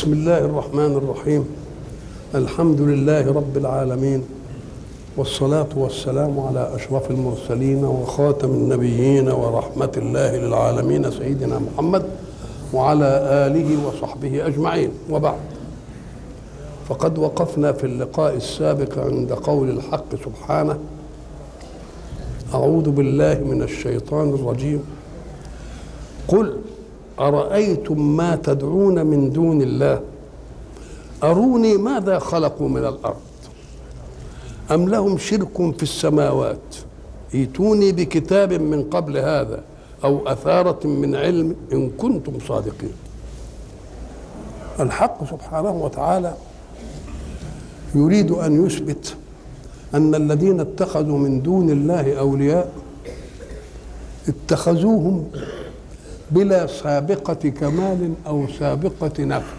بسم الله الرحمن الرحيم الحمد لله رب العالمين والصلاة والسلام على أشرف المرسلين وخاتم النبيين ورحمة الله للعالمين سيدنا محمد وعلى آله وصحبه أجمعين وبعد فقد وقفنا في اللقاء السابق عند قول الحق سبحانه أعوذ بالله من الشيطان الرجيم قل أرأيتم ما تدعون من دون الله أروني ماذا خلقوا من الأرض أم لهم شرك في السماوات ائتوني بكتاب من قبل هذا أو أثارة من علم إن كنتم صادقين الحق سبحانه وتعالى يريد أن يثبت أن الذين اتخذوا من دون الله أولياء اتخذوهم بلا سابقة كمال أو سابقة نفع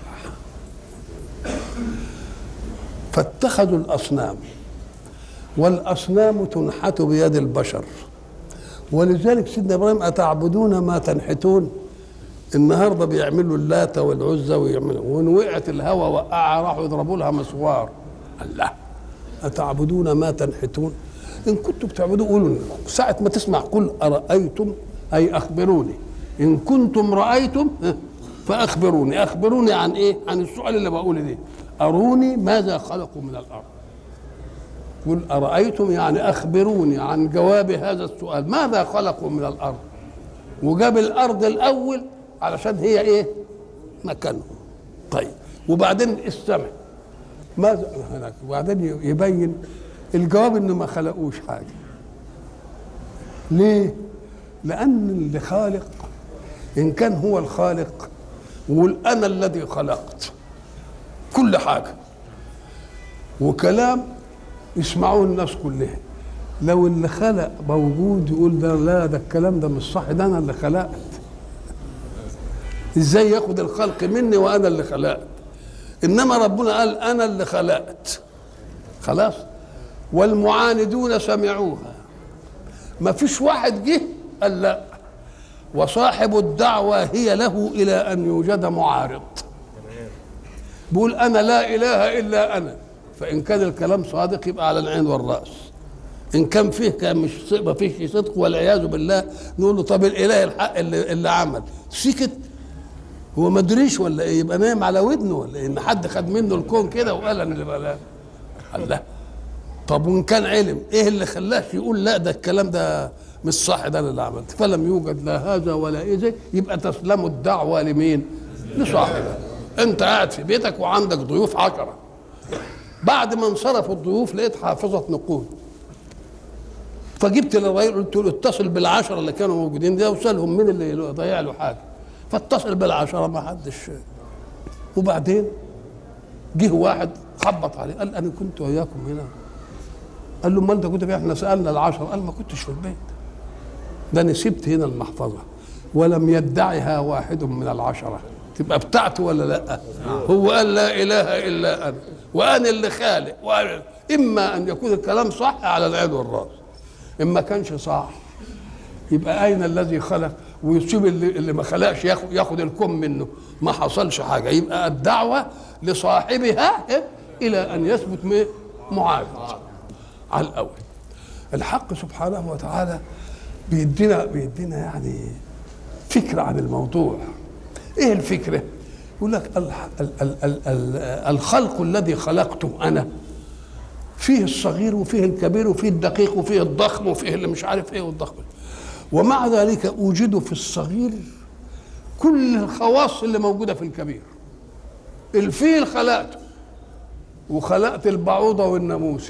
فاتخذوا الأصنام والأصنام تنحت بيد البشر ولذلك سيدنا إبراهيم أتعبدون ما تنحتون النهارده بيعملوا اللات والعزى ويعملوا وان وقعت الهوى وقعها راحوا يضربوا لها مسوار الله أتعبدون ما تنحتون إن كنتم بتعبدوا قولوا ساعة ما تسمع قل أرأيتم أي أخبروني إن كنتم رأيتم فأخبروني أخبروني عن إيه عن السؤال اللي بقوله ده أروني ماذا خلقوا من الأرض قل أرأيتم يعني أخبروني عن جواب هذا السؤال ماذا خلقوا من الأرض وجاب الأرض الأول علشان هي إيه مكانهم طيب وبعدين السماء ماذا هناك وبعدين يبين الجواب انه ما خلقوش حاجه ليه لان اللي خالق ان كان هو الخالق وقول انا الذي خلقت كل حاجه وكلام يسمعوه الناس كلها لو اللي خلق موجود يقول ده لا ده الكلام ده مش صح ده انا اللي خلقت ازاي ياخد الخلق مني وانا اللي خلقت انما ربنا قال انا اللي خلقت خلاص والمعاندون سمعوها ما فيش واحد جه قال لا وصاحب الدعوة هي له إلى أن يوجد معارض بيقول أنا لا إله إلا أنا فإن كان الكلام صادق يبقى على العين والرأس إن كان فيه كان مش ما فيش صدق والعياذ بالله نقول له طب الإله الحق اللي, اللي عمل سكت هو ما ادريش ولا ايه يبقى نايم على ودنه ولا إيه؟ ان حد خد منه الكون كده وقال انا اللي بقى قال لا طب وان كان علم ايه اللي خلاش يقول لا ده الكلام ده مش صح ده انا اللي عملت فلم يوجد لا هذا ولا اذا يبقى تسلم الدعوه لمين؟ لصاحبها انت قاعد في بيتك وعندك ضيوف عشره بعد ما انصرفوا الضيوف لقيت حافظه نقود فجبت للراجل قلت له اتصل بالعشره اللي كانوا موجودين ده وسالهم مين اللي ضيع له حاجه فاتصل بالعشرة ما حدش وبعدين جه واحد خبط عليه قال انا كنت وياكم هنا قال له ما انت كنت فين احنا سالنا العشرة قال ما كنتش في البيت ده انا سبت هنا المحفظه ولم يدعها واحد من العشره تبقى بتاعته ولا لا هو قال لا اله الا انا وانا اللي خالق وأنا اما ان يكون الكلام صح على العين والراس اما كانش صح يبقى اين الذي خلق ويسيب اللي, اللي ما خلقش ياخد, ياخد الكم منه ما حصلش حاجه يبقى الدعوه لصاحبها الى ان يثبت معارض على الاول الحق سبحانه وتعالى بيدينا بيدينا يعني فكره عن الموضوع ايه الفكره يقول لك ال ال ال ال ال الخلق الذي خلقته انا فيه الصغير وفيه الكبير وفيه الدقيق وفيه الضخم وفيه اللي مش عارف ايه والضخم ومع ذلك اوجد في الصغير كل الخواص اللي موجوده في الكبير الفيل خلقته وخلقت البعوضه والناموسه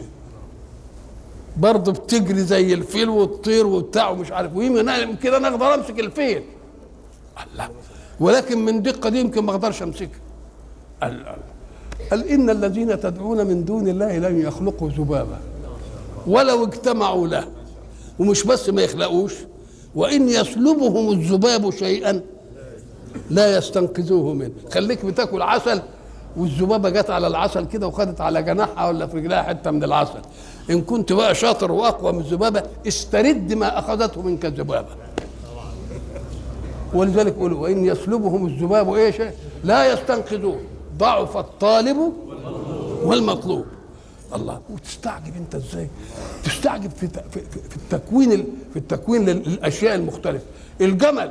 برضه بتجري زي الفيل وتطير وبتاع ومش عارف ويمكن كده انا اقدر امسك الفيل الله ولكن من دقه دي يمكن ما اقدرش امسكها قال, قال, قال ان الذين تدعون من دون الله لن يخلقوا ذبابا ولو اجتمعوا له ومش بس ما يخلقوش وان يسلبهم الذباب شيئا لا يستنقذوه منه خليك بتاكل عسل والذبابه جت على العسل كده وخدت على جناحها ولا في رجلها حته من العسل ان كنت بقى شاطر واقوى من الذبابه استرد ما اخذته منك الذبابه ولذلك يقولوا وان يسلبهم الذباب ايش لا يستنقذوه ضعف الطالب والمطلوب الله وتستعجب انت ازاي تستعجب في في, في التكوين في التكوين للاشياء المختلفه الجمل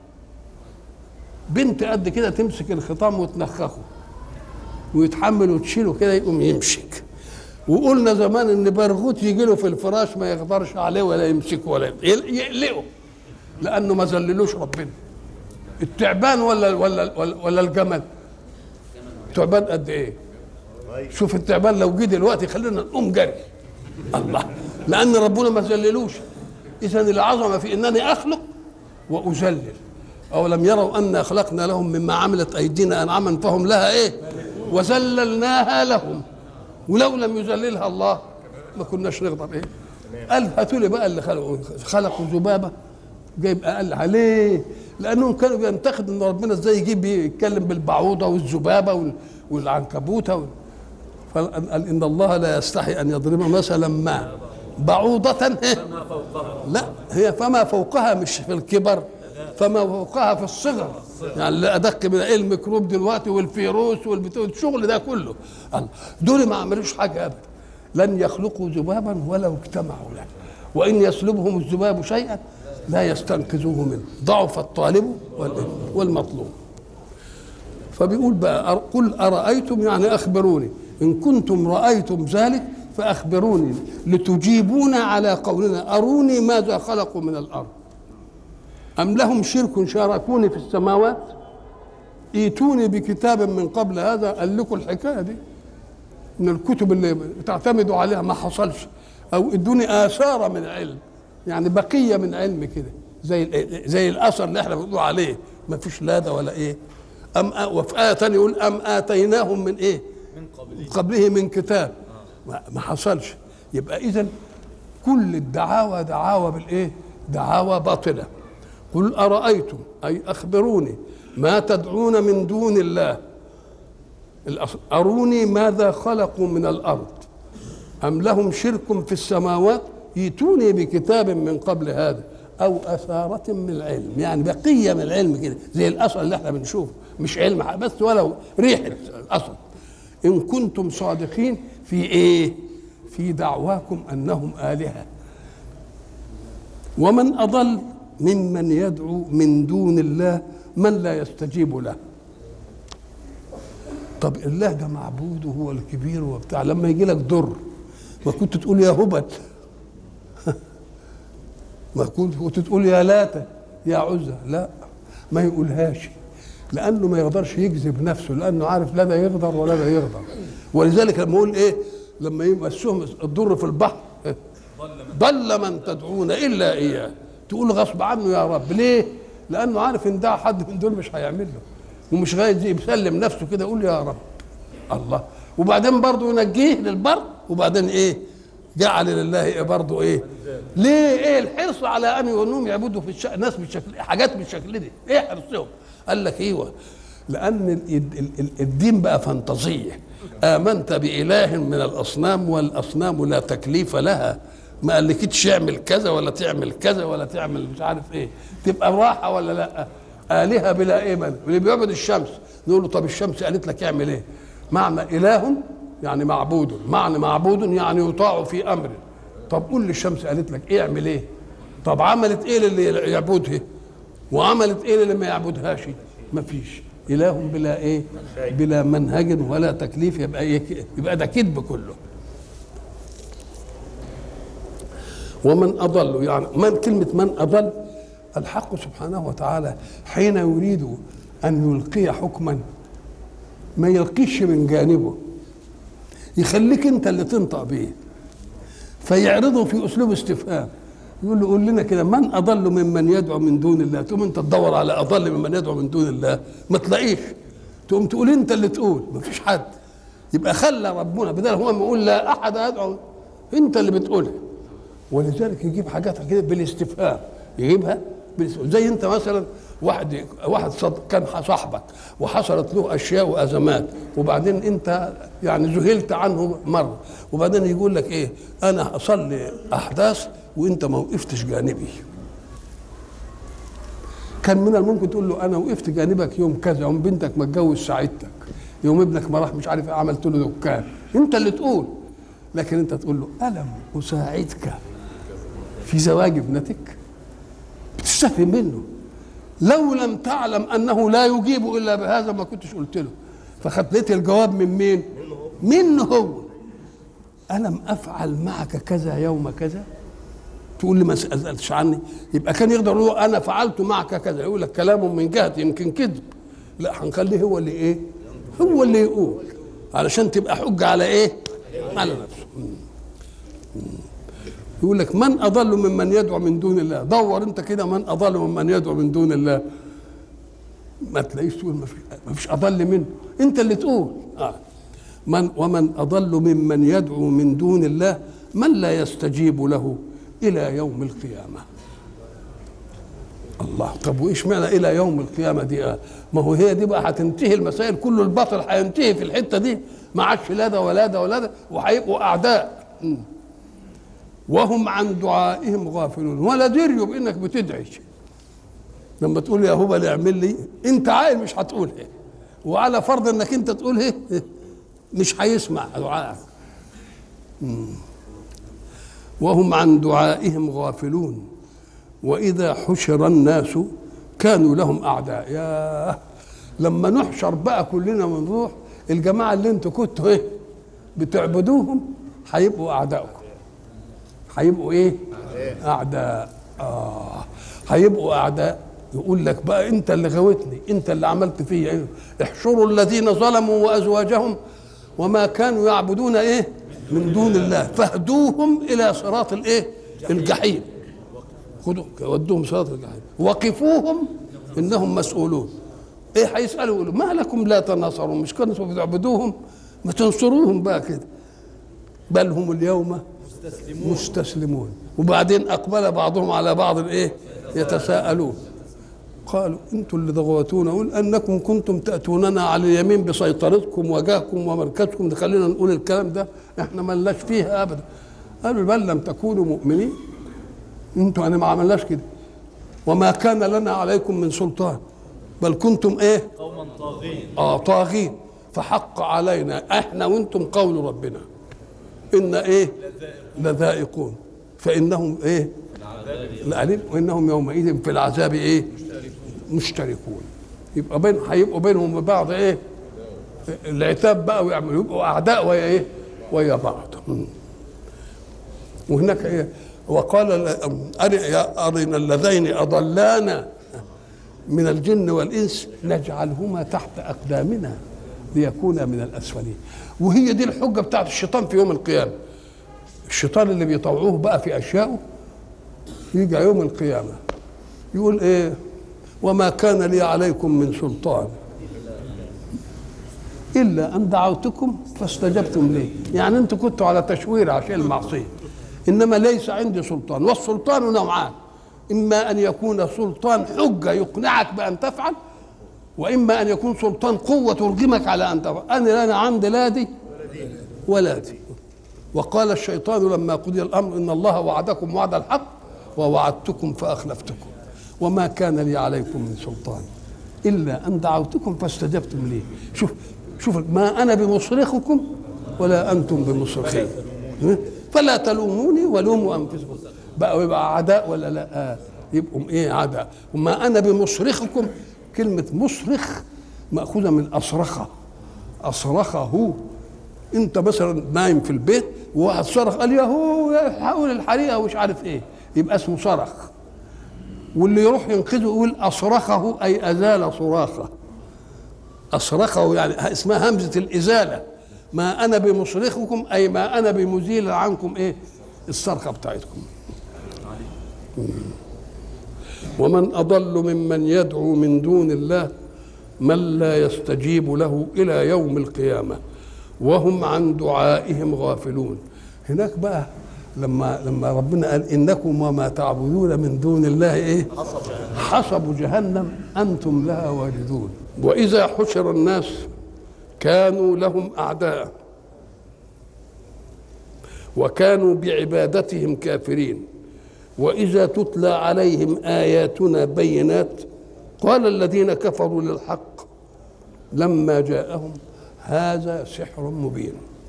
بنت قد كده تمسك الخطام وتنخخه ويتحمل وتشيله كده يقوم يمسك وقلنا زمان ان برغوت يجي له في الفراش ما يقدرش عليه ولا يمسكه ولا يقلقه لانه ما ذللوش ربنا التعبان ولا ولا ولا, ولا الجمل التعبان قد ايه شوف التعبان لو جه دلوقتي خلينا نقوم جري الله لان ربنا ما ذللوش اذا العظمه في انني اخلق واذلل اولم يروا انا خلقنا لهم مما عملت ايدينا انعاما فهم لها ايه وذللناها لهم ولو لم يذللها الله ما كناش نقدر ايه قال هاتوا لي بقى اللي خلقوا خلقوا ذبابه جايب اقل عليه لانهم كانوا بينتقدوا ان ربنا ازاي يجيب يتكلم بالبعوضه والذبابه والعنكبوته وال... فقال ان الله لا يستحي ان يضرب مثلا ما بعوضة لا هي فما فوقها مش في الكبر فما فوقها في الصغر يعني اللي ادق من ايه الميكروب دلوقتي والفيروس والبتاع الشغل ده كله دول ما عملوش حاجه ابدا لن يخلقوا ذبابا ولو اجتمعوا له وان يسلبهم الذباب شيئا لا يستنقذوه منه ضعف الطالب والمطلوب فبيقول بقى قل ارايتم يعني اخبروني ان كنتم رايتم ذلك فاخبروني لتجيبون على قولنا اروني ماذا خلقوا من الارض ام لهم شرك شاركوني في السماوات ايتوني بكتاب من قبل هذا قال لكم الحكايه دي من الكتب اللي تعتمدوا عليها ما حصلش او ادوني اثار من علم يعني بقيه من علم كده زي زي الاثر اللي احنا بنقول عليه ما فيش لا ده ولا ايه ام وفي ايه ثانيه يقول ام اتيناهم من ايه من قبله قبله من كتاب ما, ما حصلش يبقى اذا كل الدعاوى دعاوى بالايه دعاوى باطله قل ارايتم اي اخبروني ما تدعون من دون الله اروني ماذا خلقوا من الارض ام لهم شرك في السماوات يتوني بكتاب من قبل هذا او اثاره من العلم يعني بقيه من العلم كده زي الاصل اللي احنا بنشوفه مش علم بس ولو ريحه الاصل ان كنتم صادقين في ايه في دعواكم انهم الهه ومن اضل ممن يدعو من دون الله من لا يستجيب له طب الله ده معبود وهو الكبير وبتاع لما يجي لك ضر ما كنت تقول يا هبل ما كنت تقول يا لاته يا عزة لا ما يقولهاش لانه ما يقدرش يجذب نفسه لانه عارف لا ده يقدر ولا ده يقدر ولذلك لما يقول ايه لما يمسهم الضر في البحر ضل من تدعون الا اياه تقول غصب عنه يا رب ليه لانه عارف ان ده حد من دول مش هيعمل له ومش غايز يسلم نفسه كده يقول يا رب الله وبعدين برضه ينجيه للبر وبعدين ايه جعل لله برضه ايه ليه ايه الحرص على ان انهم يعبدوا في الش... ناس بالشكل حاجات بالشكل دي ايه حرصهم قال لك ايوه لان ال... ال... ال... الدين بقى فانتازيه امنت باله من الاصنام والاصنام لا تكليف لها ما قالكتش اعمل كذا ولا تعمل كذا ولا تعمل مش عارف ايه تبقى راحه ولا لا الهه بلا ايمن واللي بيعبد الشمس نقول له طب الشمس قالت لك اعمل ايه معنى اله يعني معبود معنى معبود يعني يطاع في امره طب قول للشمس قالت لك ايه اعمل ايه طب عملت ايه للي يعبدها وعملت ايه للي ما يعبدهاش ما فيش اله بلا ايه بلا منهج ولا تكليف يبقى إيه يبقى ده كذب كله ومن اضل يعني من كلمه من اضل الحق سبحانه وتعالى حين يريد ان يلقي حكما ما يلقيش من جانبه يخليك انت اللي تنطق به فيعرضه في اسلوب استفهام يقول له قول لنا كده من اضل ممن يدعو من دون الله تقوم انت تدور على اضل ممن يدعو من دون الله ما تلاقيش تقوم تقول انت اللي تقول ما فيش حد يبقى خلى ربنا بدل هو ما يقول لا احد يدعو انت اللي بتقولها ولذلك يجيب حاجات كده بالاستفهام يجيبها بالاستفهام. زي انت مثلا واحد واحد صد كان صاحبك وحصلت له اشياء وازمات وبعدين انت يعني ذهلت عنه مره وبعدين يقول لك ايه انا اصلي احداث وانت ما وقفتش جانبي كان من الممكن تقول له انا وقفت جانبك يوم كذا يوم بنتك ما اتجوز ساعدتك يوم ابنك ما راح مش عارف إيه، عملت له دكان انت اللي تقول لكن انت تقول له الم اساعدك في زواج ابنتك بتستفهم منه لو لم تعلم انه لا يجيب الا بهذا ما كنتش قلت له فخدت الجواب من مين منه هو الم افعل معك كذا يوم كذا تقول لي ما سالتش عني يبقى كان يقدر يقول انا فعلت معك كذا يقول لك كلام من جهتي يمكن كذب لا هنخليه هو اللي ايه هو اللي يقول علشان تبقى حجه على ايه على نفسه يقول لك من اضل ممن يدعو من دون الله دور انت كده من اضل ممن يدعو من دون الله ما تلاقيش تقول ما فيش ما فيش اضل منه انت اللي تقول آه. من ومن اضل ممن يدعو من دون الله من لا يستجيب له الى يوم القيامه الله طب وايش معنى الى يوم القيامه دي آه. ما هو هي دي بقى هتنتهي المسائل كل الباطل هينتهي في الحته دي ما عادش لا ده ولا ده ولا ده وهيبقوا اعداء م. وهم عن دعائهم غافلون ولا دريوا بانك بتدعي لما تقول يا هبل اعمل لي انت عايل مش هتقول ايه وعلى فرض انك انت تقول ايه مش هيسمع دعائك وهم عن دعائهم غافلون واذا حشر الناس كانوا لهم اعداء يا لما نحشر بقى كلنا ونروح الجماعه اللي انتوا كنتوا ايه بتعبدوهم هيبقوا اعدائكم هيبقوا ايه اعداء اه هيبقوا اعداء يقول لك بقى انت اللي غوتني انت اللي عملت فيا ايه احشروا الذين ظلموا وازواجهم وما كانوا يعبدون ايه من دون الله فاهدوهم الى صراط الايه الجحيم خدوا ودوهم صراط الجحيم وقفوهم انهم مسؤولون ايه هيسالوا يقولوا ما لكم لا تناصرون مش كانوا بتعبدوهم ما تنصروهم بقى كده بل هم اليوم مستسلمون, مستسلمون وبعدين اقبل بعضهم على بعض الايه يتساءلون قالوا انتم اللي ضغوتونا قول انكم كنتم تاتوننا على اليمين بسيطرتكم وجاهكم ومركزكم ده خلينا نقول الكلام ده احنا ما لناش فيها ابدا قالوا بل لم تكونوا مؤمنين انتوا انا ما عملناش كده وما كان لنا عليكم من سلطان بل كنتم ايه قوما طاغين اه طاغين فحق علينا احنا وانتم قول ربنا ان ايه لذائقون فانهم ايه العليم وانهم يومئذ في العذاب ايه مشتركون يبقى بين هيبقوا بينهم وبعض ايه العتاب بقى ويعملوا يبقوا اعداء ويا ايه ويا بعض وهناك ايه وقال ارنا اللذين اضلانا من الجن والانس نجعلهما تحت اقدامنا ليكونا من الاسفلين وهي دي الحجه بتاعت الشيطان في يوم القيامه الشيطان اللي بيطوعوه بقى في اشيائه يجي يوم القيامه يقول ايه وما كان لي عليكم من سلطان الا ان دعوتكم فاستجبتم لي يعني انتم كنتوا على تشوير عشان المعصيه انما ليس عندي سلطان والسلطان نوعان اما ان يكون سلطان حجه يقنعك بان تفعل واما ان يكون سلطان قوه ترجمك على ان تفعل انا لا انا عندي لا دي ولا دي وقال الشيطان لما قضي الامر ان الله وعدكم وعد الحق ووعدتكم فاخلفتكم وما كان لي عليكم من سلطان الا ان دعوتكم فاستجبتم لي شوف شوف ما انا بمصرخكم ولا انتم بمصرخي فلا تلوموني ولوموا انفسكم بقوا يبقى اعداء ولا لا آه يبقوا ايه اعداء وما انا بمصرخكم كلمه مصرخ ماخوذه من اصرخه اصرخه انت مثلا نايم في البيت وواحد صرخ قال ياهو حاول الحريقه ومش عارف ايه يبقى اسمه صرخ واللي يروح ينقذه يقول اصرخه اي ازال صراخه اصرخه يعني اسمها همزه الازاله ما انا بمصرخكم اي ما انا بمزيل عنكم ايه الصرخه بتاعتكم ومن اضل ممن يدعو من دون الله من لا يستجيب له الى يوم القيامه وهم عن دعائهم غافلون هناك بقى لما لما ربنا قال انكم وما تعبدون من دون الله ايه حصب جهنم انتم لها واردون واذا حشر الناس كانوا لهم اعداء وكانوا بعبادتهم كافرين واذا تتلى عليهم اياتنا بينات قال الذين كفروا للحق لما جاءهم هذا سحر مبين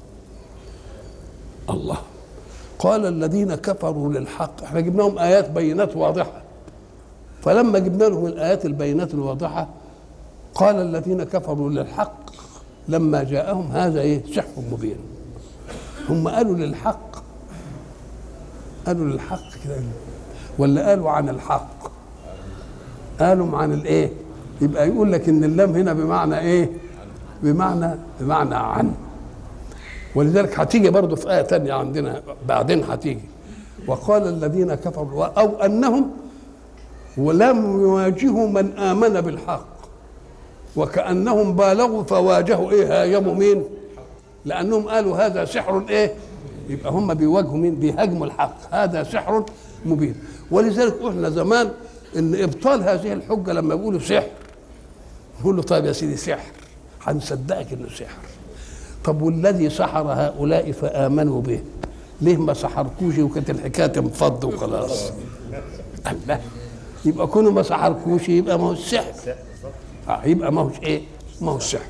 الله قال الذين كفروا للحق احنا جبنا لهم ايات بينات واضحه فلما جبنا لهم الايات البينات الواضحه قال الذين كفروا للحق لما جاءهم هذا ايه سحر مبين هم قالوا للحق قالوا للحق كده ولا قالوا عن الحق قالوا عن الايه يبقى يقول لك ان اللام هنا بمعنى ايه بمعنى بمعنى عن ولذلك هتيجي برضه في آية تانية عندنا بعدين هتيجي وقال الذين كفروا أو أنهم ولم يواجهوا من آمن بالحق وكأنهم بالغوا فواجهوا إيه هاجموا مين لأنهم قالوا هذا سحر إيه يبقى هم بيواجهوا مين بيهاجموا الحق هذا سحر مبين ولذلك قلنا زمان ان ابطال هذه الحجه لما يقولوا سحر نقول له طيب يا سيدي سحر هنصدقك انه سحر طب والذي سحر هؤلاء فامنوا به ليه ما سحركوش وكانت الحكايه تنفض وخلاص الله يبقى كونه ما سحركوش يبقى ما هو السحر آه يبقى ما هوش ايه ما هو السحر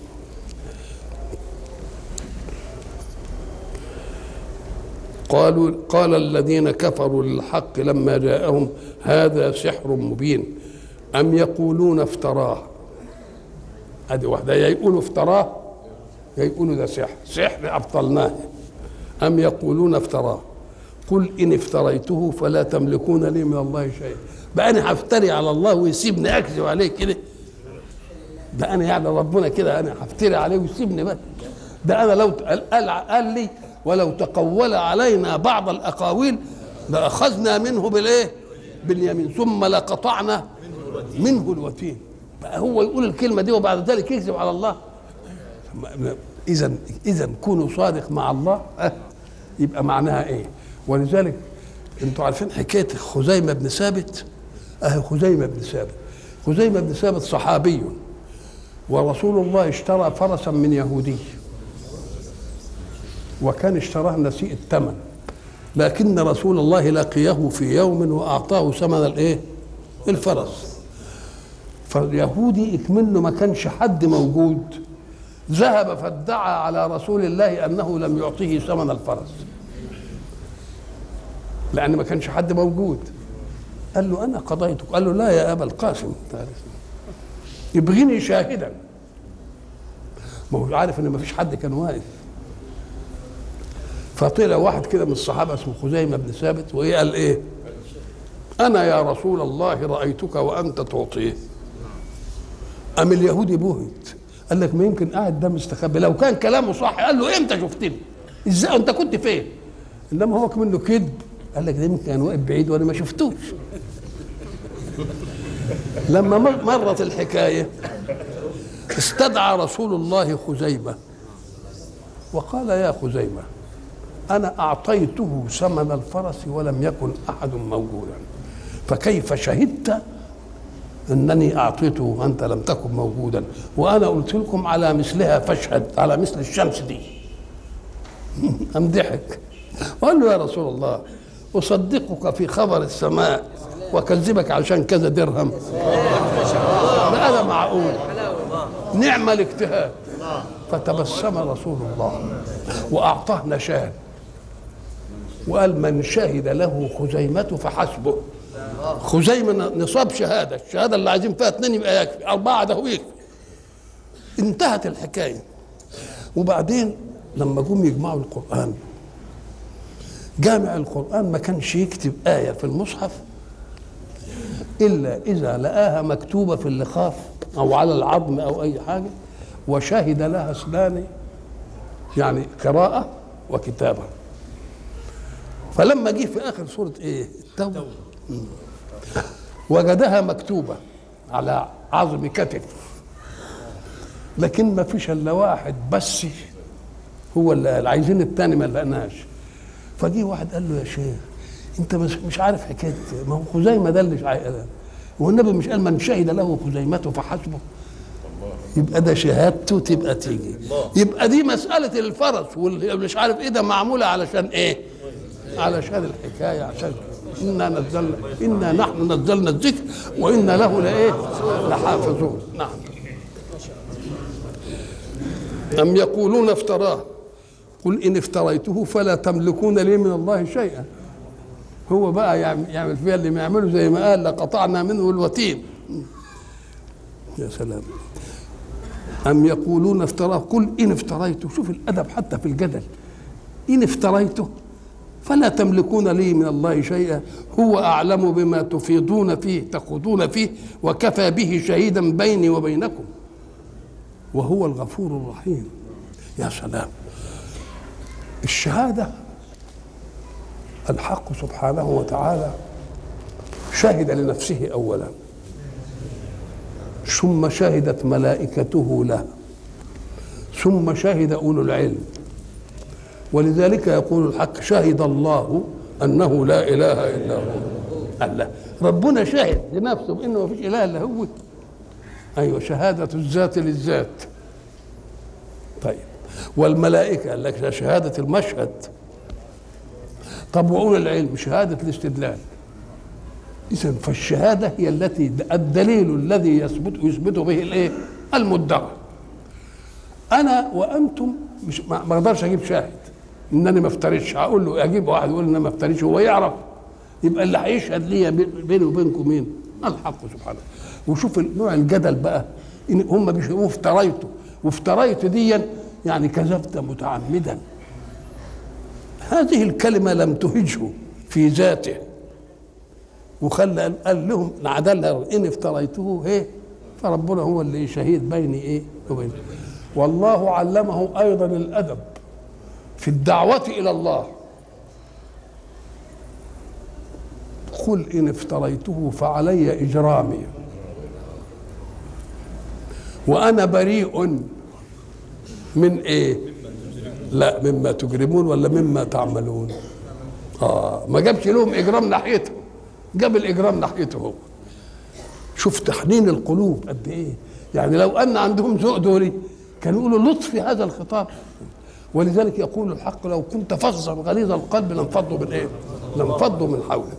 قالوا قال الذين كفروا للحق لما جاءهم هذا سحر مبين أم يقولون افتراه هذه واحدة يا يقولوا افتراه يا يقولوا ده سحر سحر أبطلناه أم يقولون افتراه قل إن افتريته فلا تملكون لي من الله شيئا بقى أنا هفتري على الله ويسيبني أكذب عليه كده ده أنا يعني ربنا كده أنا هفتري عليه ويسيبني بقى ده أنا لو قال, قال لي ولو تقول علينا بعض الأقاويل لأخذنا منه بالإيه؟ باليمين ثم لقطعنا منه الوتين بقى هو يقول الكلمة دي وبعد ذلك يكذب على الله إذا إذا كونوا صادق مع الله أه يبقى معناها إيه؟ ولذلك أنتوا عارفين حكاية خزيمة بن ثابت أهي خزيمة بن ثابت خزيمة بن ثابت صحابي ورسول الله اشترى فرسا من يهودي وكان اشتراه نسيء الثمن لكن رسول الله لقيه في يوم واعطاه ثمن الايه الفرس فاليهودي اكمنه ما كانش حد موجود ذهب فادعى على رسول الله انه لم يعطيه ثمن الفرس لان ما كانش حد موجود قال له انا قضيتك قال له لا يا ابا القاسم ابغني شاهدا ما هو عارف ان ما فيش حد كان واقف فطلع واحد كده من الصحابه اسمه خزيمه بن ثابت وايه قال ايه انا يا رسول الله رايتك وانت تعطيه ام اليهودي بهت قال لك ما يمكن قاعد ده مستخبي لو كان كلامه صح قال له امتى شفتني ازاي انت كنت فين انما هو منه كذب قال لك ده يمكن كان واقف بعيد وانا ما شفتوش لما مرت الحكايه استدعى رسول الله خزيمه وقال يا خزيمه أنا أعطيته ثمن الفرس ولم يكن أحد موجودا فكيف شهدت أنني أعطيته وأنت لم تكن موجودا وأنا قلت لكم على مثلها فاشهد على مثل الشمس دي أم ضحك وقال له يا رسول الله أصدقك في خبر السماء وأكذبك عشان كذا درهم ده هذا معقول نعم الاجتهاد فتبسم رسول الله وأعطاه نشان وقال من شهد له خزيمة فحسبه خزيمة نصاب شهادة الشهادة اللي عايزين فيها اثنين يبقى يكفي أربعة ده يكفي انتهت الحكاية وبعدين لما جم يجمعوا القرآن جامع القرآن ما كانش يكتب آية في المصحف إلا إذا لقاها مكتوبة في اللخاف أو على العظم أو أي حاجة وشهد لها اثنان يعني قراءة وكتابة فلما جه في آخر سورة إيه التوبة وجدها مكتوبة على عظم كتف لكن ما فيش الا واحد بس هو اللي قال عايزين الثاني ما لقناش فجي واحد قال له يا شيخ انت مش عارف حكايه ما هو خزيمه ده اللي والنبي مش قال من شهد له خزيمته فحسبه يبقى ده شهادته تبقى تيجي يبقى دي مسألة الفرس والمش عارف ايه ده معمولة علشان ايه علشان الحكاية عشان إنا نزلنا إنا نحن نزلنا الذكر وإنا له لإيه لحافظون نعم أم يقولون افتراه قل إن افتريته فلا تملكون لي من الله شيئا هو بقى يعمل, يعمل فيها اللي ما يعمله زي ما قال لقطعنا منه الوتين يا سلام أم يقولون افتراه قل إن افتريته شوف الأدب حتى في الجدل إن افتريته فلا تملكون لي من الله شيئا هو أعلم بما تفيضون فيه تخوضون فيه وكفى به شهيدا بيني وبينكم وهو الغفور الرحيم يا سلام الشهاده الحق سبحانه وتعالى شهد لنفسه اولا ثم شهدت ملائكته له ثم شهد اولو العلم ولذلك يقول الحق شهد الله انه لا اله الا هو الله ربنا شهد لنفسه بانه ما فيش اله الا هو ايوه شهاده الذات للذات طيب والملائكه قال لك شهاده المشهد طب واولو العلم شهاده الاستدلال اذا فالشهاده هي التي الدليل الذي يثبت يثبت به الايه المدعى انا وانتم مش ما اقدرش اجيب شاهد انني ما افتريش هقول له اجيب واحد يقول ان انا ما افتريش هو يعرف يبقى اللي هيشهد ليا بيني وبينكم مين الحق سبحانه وشوف نوع الجدل بقى ان هم بيشوفوا افتريته وافتريت ديا يعني كذبت متعمدا هذه الكلمة لم تهجه في ذاته وخلى قال لهم نعدل إن افتريته إيه فربنا هو اللي شهيد بيني إيه وبين والله علمه أيضا الأدب في الدعوة إلى الله قل إن افتريته فعلي إجرامي وأنا بريء من إيه لا مما تجرمون ولا مما تعملون اه ما جابش لهم اجرام ناحيته جاب الاجرام ناحيته هو شوف تحنين القلوب قد ايه يعني لو ان عندهم ذوق دوري كانوا يقولوا لطف هذا الخطاب ولذلك يقول الحق لو كنت فظا غليظ القلب لانفضوا من ايه؟ لانفضوا من حولك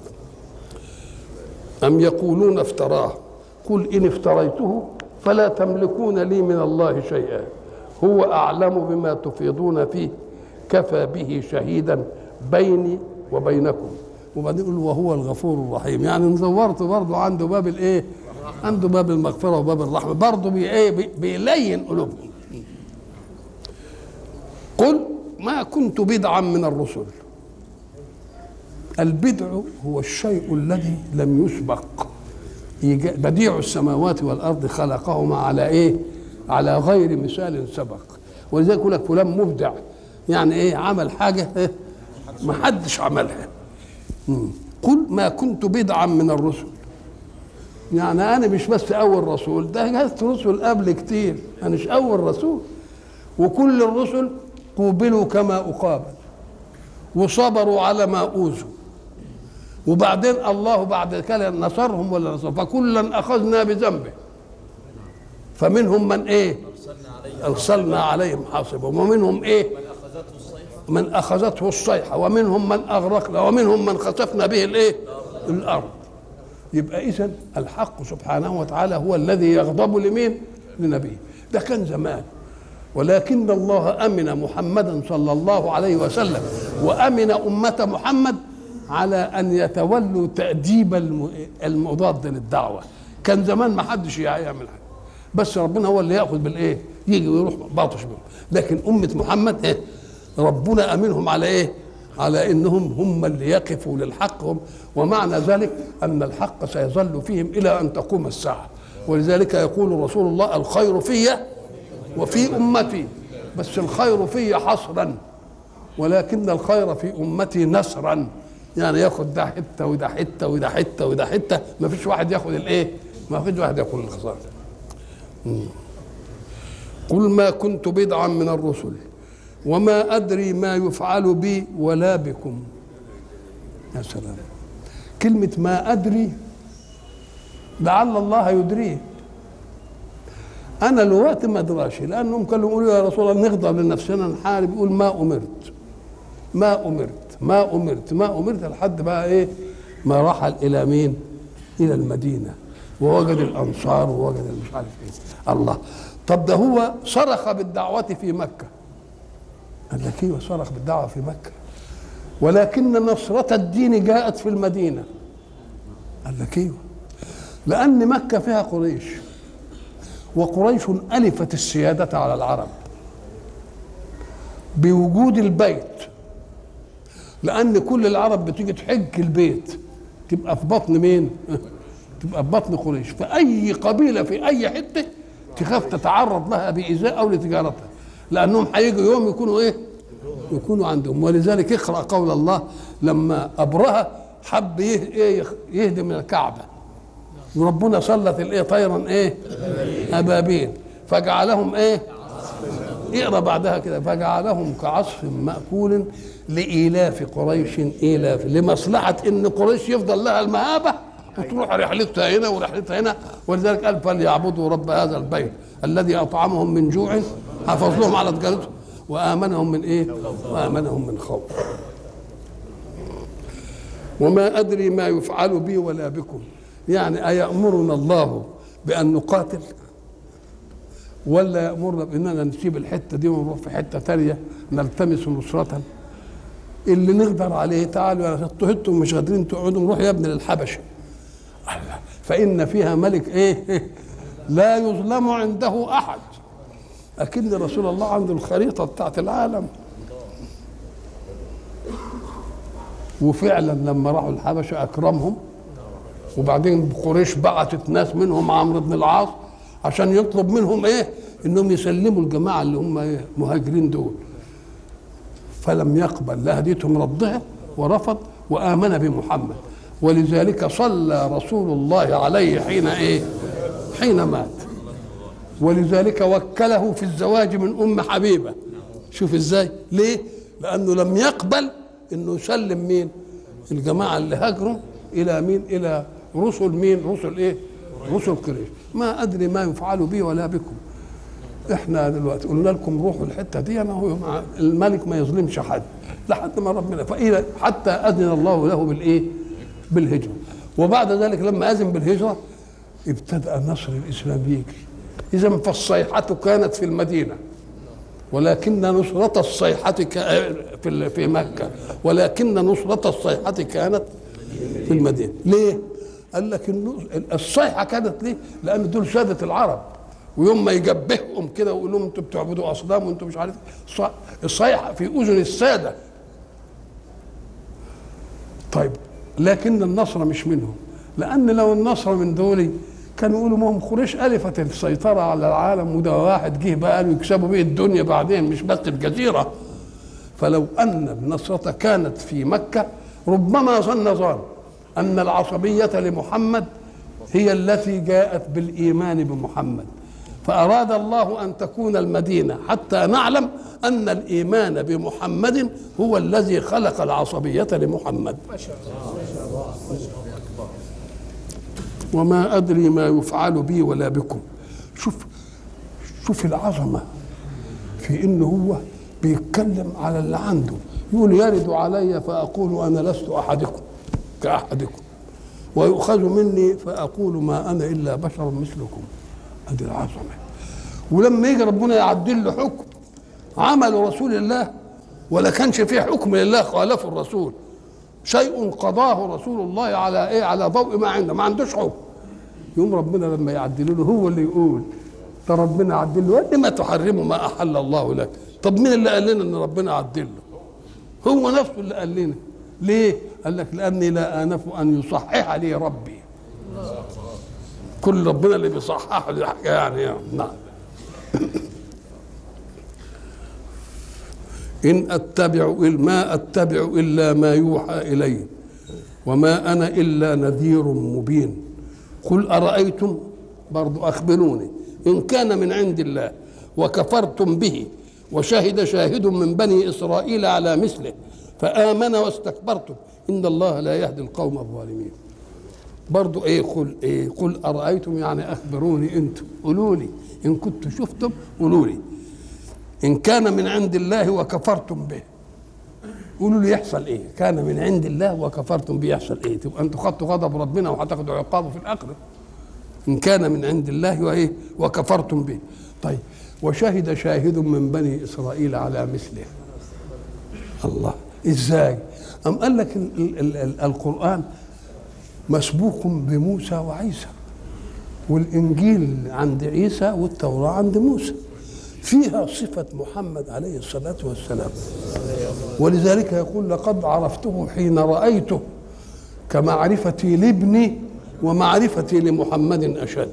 أم يقولون افتراه قل إن افتريته فلا تملكون لي من الله شيئا هو أعلم بما تفيضون فيه كفى به شهيدا بيني وبينكم وبعدين يقول وهو الغفور الرحيم يعني نزورت برضه عنده باب الايه عنده باب المغفرة وباب الرحمة برضه بي ايه بي- بيلين قلوبهم قل ما كنت بدعا من الرسل البدع هو الشيء الذي لم يسبق يجا- بديع السماوات والارض خلقهما على ايه على غير مثال سبق ولذلك يقول لك فلان مبدع يعني ايه عمل حاجه إيه؟ ما حدش عملها مم. قل ما كنت بدعا من الرسل يعني انا مش بس اول رسول ده جهزت رسل قبل كتير انا مش اول رسول وكل الرسل قوبلوا كما اقابل وصبروا على ما اوذوا وبعدين الله بعد كده نصرهم ولا نصر فكلا اخذنا بذنبه فمنهم من ايه ارسلنا عليهم حاصبا ومنهم ايه من اخذته الصيحه ومنهم من اغرقنا ومنهم من خسفنا به الايه الارض يبقى اذا الحق سبحانه وتعالى هو الذي يغضب لمين لنبيه ده كان زمان ولكن الله امن محمدا صلى الله عليه وسلم وامن امه محمد على ان يتولوا تاديب الم- المضاد للدعوه كان زمان ما حدش يعمل حاجه بس ربنا هو اللي ياخذ بالايه يجي ويروح باطش بهم لكن امه محمد ايه ربنا امنهم على ايه على انهم هم اللي يقفوا للحق هم ومعنى ذلك ان الحق سيظل فيهم الى ان تقوم الساعه ولذلك يقول رسول الله الخير في وفي امتي بس الخير في حصرا ولكن الخير في امتي نسرا يعني ياخد ده حته وده حته وده حته وده حته ما فيش واحد ياخد الايه ما فيش واحد ياخد الخساره مم. قل ما كنت بدعا من الرسل وما ادري ما يفعل بي ولا بكم يا سلام كلمه ما ادري لعل الله يدريه انا الوقت ما ادراش لانهم كانوا يقولوا يا رسول الله نغضب لنفسنا نحارب يقول ما امرت ما امرت ما امرت ما امرت لحد بقى ايه ما رحل الى مين الى المدينه ووجد الانصار ووجد مش عارف ايه الله طب ده هو صرخ بالدعوه في مكه قال لك ايوه صرخ بالدعوه في مكه ولكن نصرة الدين جاءت في المدينة قال لك ايوه لأن مكة فيها قريش وقريش ألفت السيادة على العرب بوجود البيت لأن كل العرب بتيجي تحج البيت تبقى في بطن مين؟ تبقى في بطن قريش فأي قبيلة في أي حتة تخاف تتعرض لها بإيذاء أو لتجارتها لأنهم هيجوا يوم يكونوا إيه؟ يكونوا عندهم ولذلك اقرأ قول الله لما أبرهة حب إيه يهدم الكعبة وربنا سلط الايه طيرا ايه ابابيل فجعلهم ايه اقرا بعدها كده فجعلهم كعصف ماكول لايلاف قريش ايلاف لمصلحه ان قريش يفضل لها المهابه وتروح رحلتها هنا ورحلتها هنا ولذلك قال فليعبدوا رب هذا البيت الذي اطعمهم من جوع حفظ لهم على تجارتهم وامنهم من ايه؟ وامنهم من خوف وما ادري ما يفعل بي ولا بكم يعني أيأمرنا الله بأن نقاتل ولا يأمرنا بأننا نسيب الحتة دي ونروح في حتة تانية نلتمس نصرة اللي نقدر عليه تعالوا يا انتوا مش قادرين تقعدوا نروح يا ابني للحبشة فإن فيها ملك إيه لا يظلم عنده أحد أكن رسول الله عنده الخريطة بتاعت العالم وفعلا لما راحوا الحبشة أكرمهم وبعدين قريش بعتت ناس منهم عمرو بن العاص عشان يطلب منهم ايه انهم يسلموا الجماعه اللي هم إيه مهاجرين دول فلم يقبل لا هديتهم ردها ورفض وامن بمحمد ولذلك صلى رسول الله عليه حين ايه حين مات ولذلك وكله في الزواج من ام حبيبه شوف ازاي ليه لانه لم يقبل انه يسلم مين الجماعه اللي هاجروا الى مين الى رسل مين رسل ايه رسل قريش ما ادري ما يفعل بي ولا بكم احنا دلوقتي قلنا لكم روحوا الحته دي انا هو الملك ما يظلمش حد لحد ما ربنا فإلى حتى اذن الله له بالايه بالهجره وبعد ذلك لما اذن بالهجره ابتدا نصر الاسلام يجري اذا فالصيحه كانت في المدينه ولكن نصرة الصيحة في في مكة ولكن نصرة الصيحة كانت في المدينة ليه؟ قال لك الصيحه كانت ليه؟ لان دول ساده العرب ويوم ما يجبههم كده ويقول لهم انتوا بتعبدوا اصنام وانتوا مش عارف الصيحه في اذن الساده طيب لكن النصر مش منهم لان لو النصر من دول كانوا يقولوا ما هم قريش الفت السيطره على العالم وده واحد جه بقى قالوا يكسبوا بيه الدنيا بعدين مش بس الجزيره فلو ان النصره كانت في مكه ربما ظن ظن أن العصبية لمحمد هي التي جاءت بالإيمان بمحمد فأراد الله أن تكون المدينة حتى نعلم أن الإيمان بمحمد هو الذي خلق العصبية لمحمد وما أدري ما يفعل بي ولا بكم شوف شوف العظمة في إنه هو بيتكلم على اللي عنده يقول يرد علي فأقول أنا لست أحدكم كأحدكم ويؤخذ مني فأقول ما أنا إلا بشر مثلكم هذه العظمة ولما يجي ربنا يعدل له حكم عمل رسول الله ولا كانش فيه حكم لله خالفه الرسول شيء قضاه رسول الله على ايه على ضوء ما عنده ما عندوش حكم يوم ربنا لما يعدل له هو اللي يقول ده ربنا عدل له لما تحرموا ما احل الله لك طب مين اللي قال لنا ان ربنا عدل له هو نفسه اللي قال لنا ليه قال لك لاني لا انف ان يصحح لي ربي كل ربنا اللي بيصحح لي يعني, يعني نعم إن أتبع ما أتبع إلا ما يوحى إلي وما أنا إلا نذير مبين قل أرأيتم برضو أخبروني إن كان من عند الله وكفرتم به وشهد شاهد من بني إسرائيل على مثله فآمن واستكبرتم إن الله لا يهدي القوم الظالمين برضو ايه قل ايه قل ارايتم يعني اخبروني انتم قولوا لي ان كنتم شفتم قولوا لي ان كان من عند الله وكفرتم به قولوا لي يحصل ايه كان من عند الله وكفرتم به يحصل ايه تبقى انتوا خدتوا غضب ربنا وهتاخدوا عقابه في الاخره إن كان من عند الله وإيه وكفرتم به طيب وشهد شاهد من بني إسرائيل على مثله الله إزاي أم قال لك ال ال ال القرآن مسبوق بموسى وعيسى والإنجيل عند عيسى والتوراة عند موسى فيها صفة محمد عليه الصلاة والسلام ولذلك يقول لقد عرفته حين رأيته كمعرفتي لابني ومعرفتي لمحمد أشد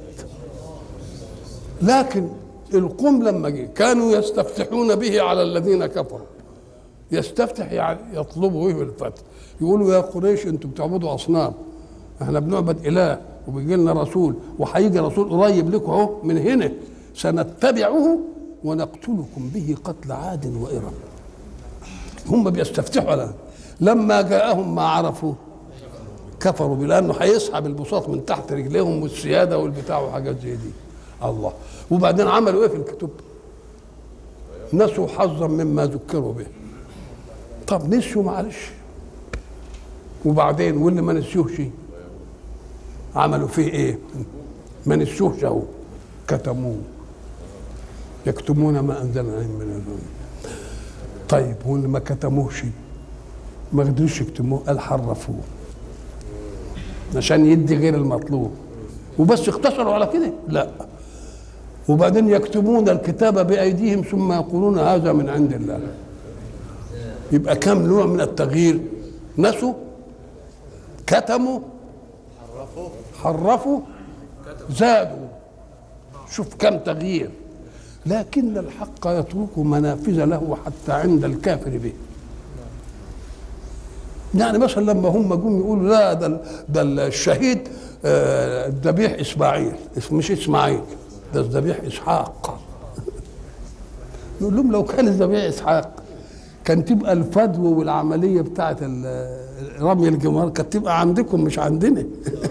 لكن القوم لما جه كانوا يستفتحون به على الذين كفروا يستفتح يعني يطلبوا به الفتح يقولوا يا قريش انتم بتعبدوا اصنام احنا بنعبد اله وبيجي لنا رسول وهيجي رسول قريب لكم اهو من هنا سنتبعه ونقتلكم به قتل عاد وإرم هم بيستفتحوا على لما جاءهم ما عرفوا كفروا به لانه هيسحب البساط من تحت رجليهم والسياده والبتاع وحاجات زي دي الله وبعدين عملوا ايه في الكتب نسوا حظا مما ذكروا به طب نسيوا معلش وبعدين واللي ما نسيوش عملوا فيه ايه ما نسيوش اهو كتموه يكتمون ما انزلنا عليهم من الظلم طيب واللي ما كتموش ما قدروش يكتموه قال حرفوه عشان يدي غير المطلوب وبس اقتصروا على كده لا وبعدين يكتبون الكتاب بأيديهم ثم يقولون هذا من عند الله يبقى كم نوع من التغيير نسوا كتموا حرفوا زادوا شوف كم تغيير لكن الحق يترك منافذ له حتى عند الكافر به يعني مثلا لما هم جم يقولوا لا ده ده الشهيد الذبيح اسماعيل مش اسماعيل ده الذبيح اسحاق نقول لهم لو كان الذبيح اسحاق كان تبقى الفدو والعمليه بتاعت رمي الجمار كانت تبقى عندكم مش عندنا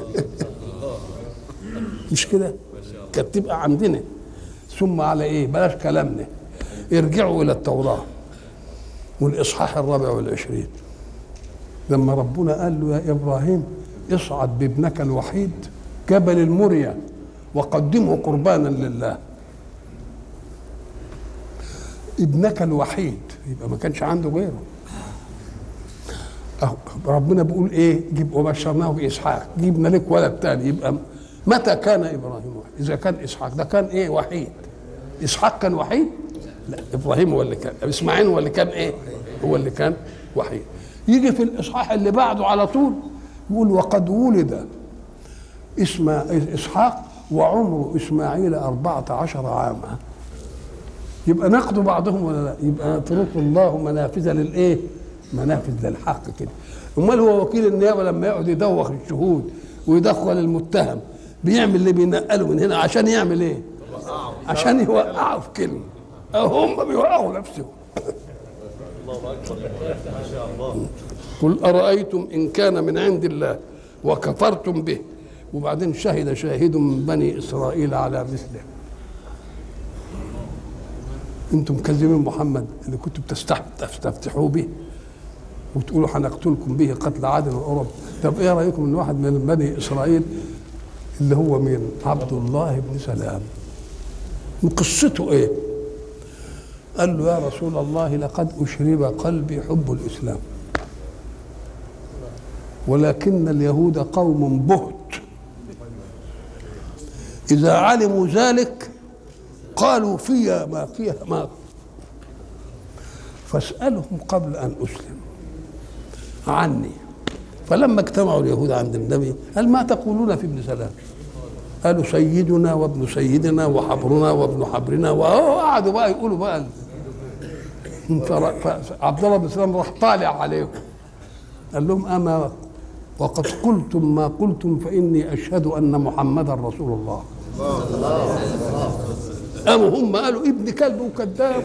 مش كده كانت تبقى عندنا ثم على ايه بلاش كلامنا ارجعوا الى التوراه والاصحاح الرابع والعشرين لما ربنا قال له يا ابراهيم اصعد بابنك الوحيد جبل المريا وقدمه قربانا لله ابنك الوحيد يبقى ما كانش عنده غيره أهو ربنا بيقول ايه جيب وبشرناه باسحاق جبنا لك ولد تاني يبقى متى كان ابراهيم وحيد اذا كان اسحاق ده كان ايه وحيد اسحاق كان وحيد لا ابراهيم هو اللي كان اسماعيل هو اللي كان ايه هو اللي كان وحيد يجي في الاصحاح اللي بعده على طول يقول وقد ولد اسم اسحاق وعمر اسماعيل أربعة عشر عاما يبقى ناخدوا بعضهم ولا لا يبقى نترك الله منافذ للايه منافذ للحق كده امال هو وكيل النيابه لما يقعد يدوخ الشهود ويدخل المتهم بيعمل اللي بينقله من هنا عشان يعمل ايه عشان يوقعوا في كلمه هم بيوقعوا نفسهم قل أرأيتم إن كان من عند الله وكفرتم به وبعدين شهد شاهد من بني إسرائيل على مثله انتم مكذبين محمد اللي كنتم تستفتحوا به وتقولوا هنقتلكم به قتل عاد وأرب طب ايه رايكم ان واحد من بني اسرائيل اللي هو مين عبد الله بن سلام من قصته ايه قال له يا رسول الله لقد اشرب قلبي حب الاسلام ولكن اليهود قوم بهت اذا علموا ذلك قالوا في ما فيها ما فاسالهم قبل ان اسلم عني فلما اجتمعوا اليهود عند النبي قال ما تقولون في ابن سلام قالوا سيدنا وابن سيدنا وحبرنا وابن حبرنا وقعدوا بقى يقولوا بقى عبد الله بن سلام راح طالع عليهم قال لهم اما وقد قلتم ما قلتم فاني اشهد ان محمدا رسول الله قاموا هم قالوا ابن كلب وكذاب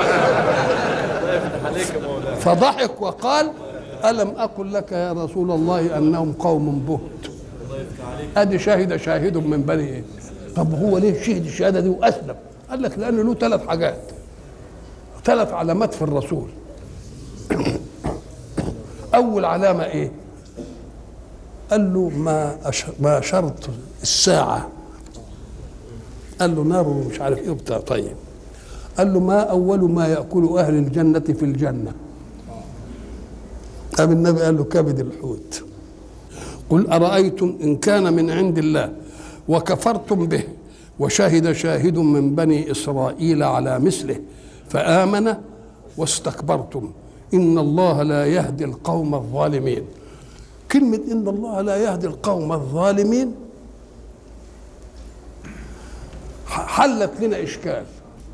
فضحك وقال ألم أقل لك يا رسول الله أنهم قوم بهت أدي شهد شاهد من بني إيه طب هو ليه شهد الشهادة دي وأسلم قال لك لأن له ثلاث حاجات ثلاث علامات في الرسول أول علامة إيه قال له ما أش... ما شرط الساعة قال له نار ومش عارف ايه وبتاع طيب قال له ما اول ما ياكل اهل الجنه في الجنه قام النبي قال له كبد الحوت قل ارايتم ان كان من عند الله وكفرتم به وشهد شاهد من بني اسرائيل على مثله فامن واستكبرتم ان الله لا يهدي القوم الظالمين كلمه ان الله لا يهدي القوم الظالمين حلت لنا اشكال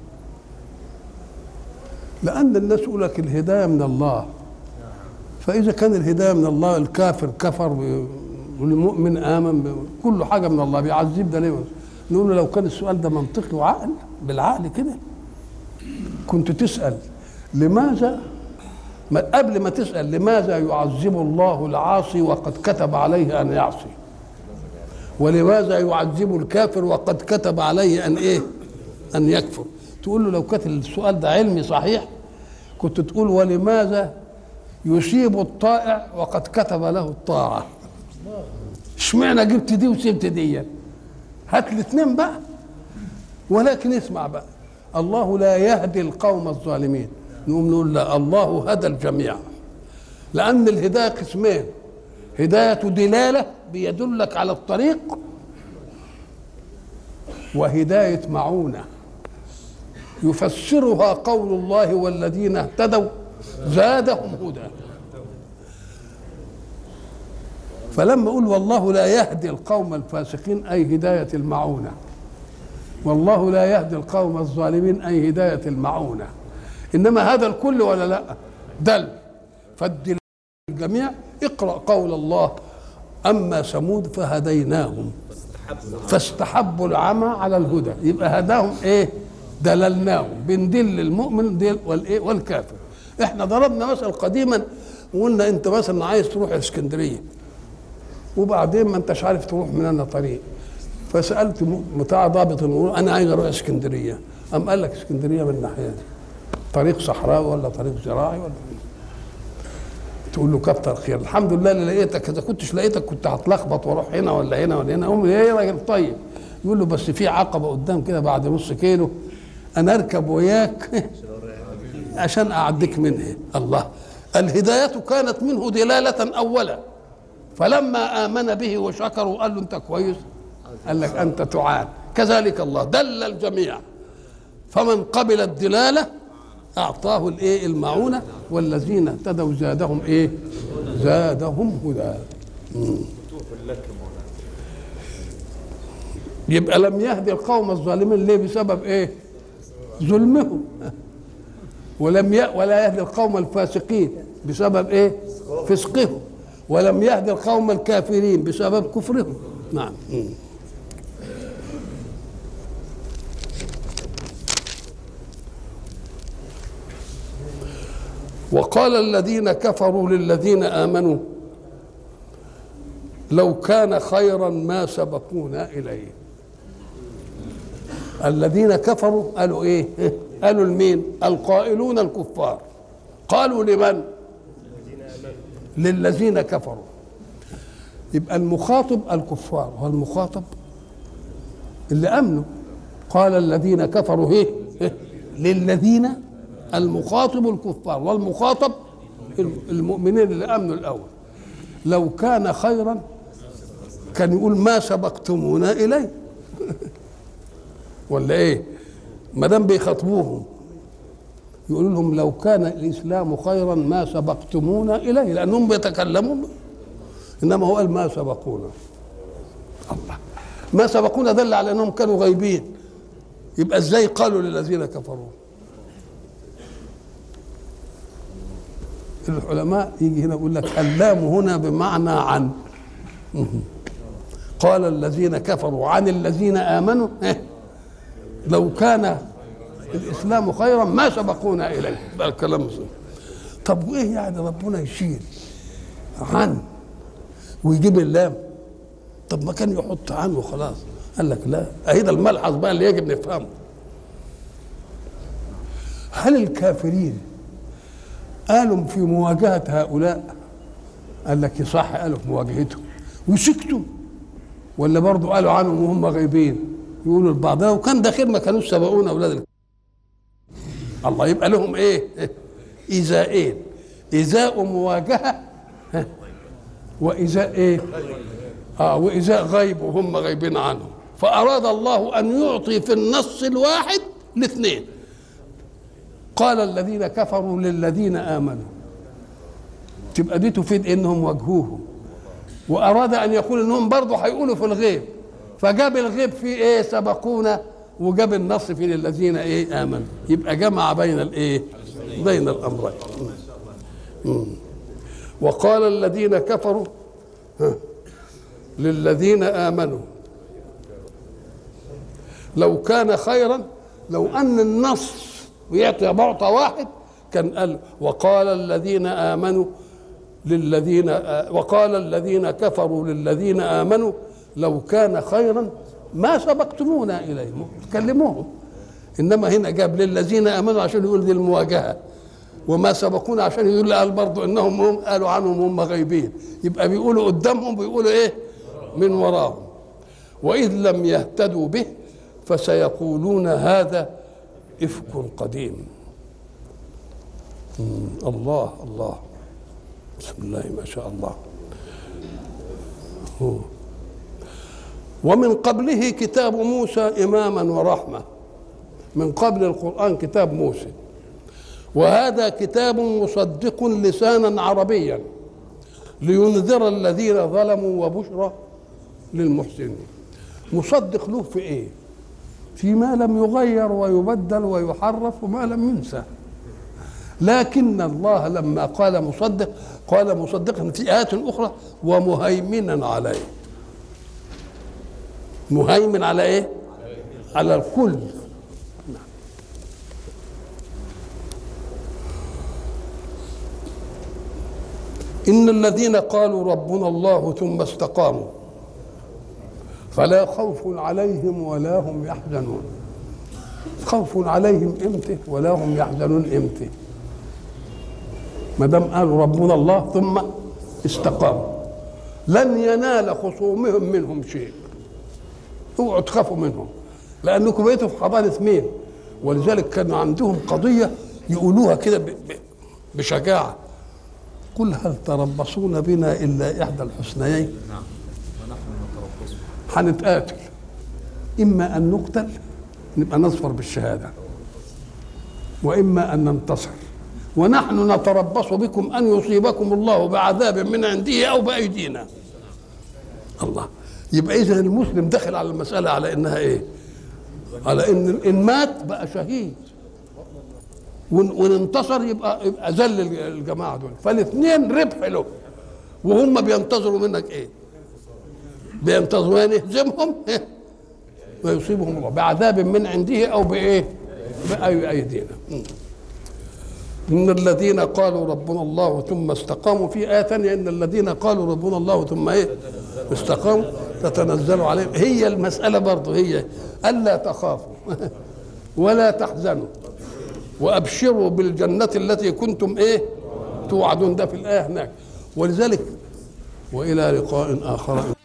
لان الناس يقول لك الهدايه من الله فاذا كان الهدايه من الله الكافر كفر والمؤمن امن كل حاجه من الله بيعذب ده ليه نقول له لو كان السؤال ده منطقي وعقل بالعقل كده كنت تسال لماذا ما قبل ما تسال لماذا يعذب الله العاصي وقد كتب عليه ان يعصي ولماذا يعذب الكافر وقد كتب عليه ان ايه ان يكفر تقول له لو كان السؤال ده علمي صحيح كنت تقول ولماذا يصيب الطائع وقد كتب له الطاعه اشمعنى جبت دي وسبت دي هات الاثنين بقى ولكن اسمع بقى الله لا يهدي القوم الظالمين نقوم نقول لا الله هدى الجميع لأن الهداية قسمين هداية دلالة بيدلك على الطريق وهداية معونة يفسرها قول الله والذين اهتدوا زادهم هدى فلما اقول والله لا يهدي القوم الفاسقين اي هدايه المعونه والله لا يهدي القوم الظالمين اي هدايه المعونه انما هذا الكل ولا لا دل فالدل الجميع اقرا قول الله اما ثمود فهديناهم فاستحبوا العمى على الهدى يبقى هداهم ايه دللناهم بندل المؤمن دل والايه والكافر احنا ضربنا مثل قديما وقلنا انت مثلا عايز تروح اسكندريه وبعدين ما انتش عارف تروح من انا طريق فسالت بتاع ضابط المرور انا عايز اروح اسكندريه قام قال لك اسكندريه من ناحيه طريق صحراوي ولا طريق زراعي ولا تقول له كتر خير الحمد لله اللي لقيتك اذا كنتش لقيتك كنت هتلخبط واروح هنا ولا هنا ولا هنا اقوم ايه راجل طيب يقول له بس في عقبه قدام كده بعد نص كيلو انا اركب وياك عشان اعديك منها الله الهدايه كانت منه دلاله اولا فلما امن به وشكر وقال له انت كويس قال لك انت تعان كذلك الله دل الجميع فمن قبل الدلاله اعطاه الايه المعونه والذين اهتدوا زادهم ايه زادهم هدى يبقى لم يهدي القوم الظالمين ليه بسبب ايه ظلمهم ولم ي... ولا يهدي القوم الفاسقين بسبب ايه فسقهم ولم يهدي القوم الكافرين بسبب كفرهم نعم وقال الذين كفروا للذين امنوا لو كان خيرا ما سبقونا اليه الذين كفروا قالوا ايه قالوا لمين القائلون الكفار قالوا لمن للذين كفروا يبقى المخاطب الكفار والمخاطب اللي امنوا قال الذين كفروا ايه للذين المخاطب الكفار والمخاطب المؤمنين اللي امنوا الاول لو كان خيرا كان يقول ما سبقتمونا اليه ولا ايه ما دام بيخاطبوهم يقول لهم لو كان الاسلام خيرا ما سبقتمونا اليه لانهم بيتكلموا انما هو قال ما سبقونا الله ما سبقونا دل على انهم كانوا غيبين يبقى ازاي قالوا للذين كفروا العلماء يجي هنا يقول لك اللام هنا بمعنى عن قال الذين كفروا عن الذين امنوا لو كان الاسلام خيرا ما سبقونا اليه بقى الكلام صحيح. طب وايه يعني ربنا يشيل عن ويجيب اللام طب ما كان يحط عن وخلاص قال لك لا اهي ده الملحظ بقى اللي يجب نفهمه هل الكافرين قالوا في مواجهة هؤلاء قال لك صح قالوا في مواجهتهم وسكتوا ولا برضه قالوا عنهم وهم غايبين يقولوا لبعض لو كان ده خير ما كانوش سبقونا اولاد ال- الله يبقى لهم ايه ايذاءين ايذاء مواجهه ها، وايذاء ايه اه وايذاء غيب وهم غايبين عنه فاراد الله ان يعطي في النص الواحد الاثنين قال الذين كفروا للذين امنوا تبقى دي تفيد انهم واجهوه واراد ان يقول انهم برضه هيقولوا في الغيب فجاب الغيب في ايه سبقونا وجاب النص في للذين ايه امنوا يبقى جمع بين الايه بين الامرين مم. وقال الذين كفروا ها، للذين امنوا لو كان خيرا لو ان النص يعطي معطى واحد كان قال وقال الذين امنوا للذين وقال الذين كفروا للذين امنوا لو كان خيرا ما سبقتمونا اليه تكلموهم انما هنا جاب للذين امنوا عشان يقول دي المواجهه وما سبقونا عشان يقول قال برضه انهم هم قالوا عنهم هم غيبين يبقى بيقولوا قدامهم بيقولوا ايه من وراهم واذ لم يهتدوا به فسيقولون هذا افك قديم مم، الله الله بسم الله ما شاء الله هو. ومن قبله كتاب موسى إماما ورحمة من قبل القرآن كتاب موسى وهذا كتاب مصدق لسانا عربيا لينذر الذين ظلموا وبشرى للمحسنين مصدق له في ايه فيما لم يغير ويبدل ويحرف وما لم ينسى لكن الله لما قال مصدق قال مصدقا في آيات أخرى ومهيمنا عليه مهيمن على ايه على الكل إن الذين قالوا ربنا الله ثم استقاموا فلا خوف عليهم ولا هم يحزنون خوف عليهم امتى ولا هم يحزنون امتى ما دام قالوا ربنا الله ثم استقاموا لن ينال خصومهم منهم شيء اوعوا تخافوا منهم لانكم بقيتوا في حضانه مين ولذلك كان عندهم قضيه يقولوها كده ب- ب- بشجاعه قل هل تربصون بنا الا احدى الحسنيين هنتقاتل اما ان نقتل نبقى نظفر بالشهاده واما ان ننتصر ونحن نتربص بكم ان يصيبكم الله بعذاب من عنده او بايدينا الله يبقى اذا المسلم دخل على المساله على انها ايه على ان ان مات بقى شهيد وان وإن انتصر يبقى يبقى ذل الجماعه دول فالاثنين ربح له وهم بينتظروا منك ايه بينتظروا ان يهزمهم إيه؟ ويصيبهم الله بعذاب من عنده او بايه باي ايدينا م. ان الذين قالوا ربنا الله ثم استقاموا في ايه ثانيه ان الذين قالوا ربنا الله ثم ايه استقاموا تتنزل عليهم هي المساله برضه هي الا تخافوا ولا تحزنوا وابشروا بالجنه التي كنتم ايه توعدون ده في الايه هناك ولذلك والى لقاء اخر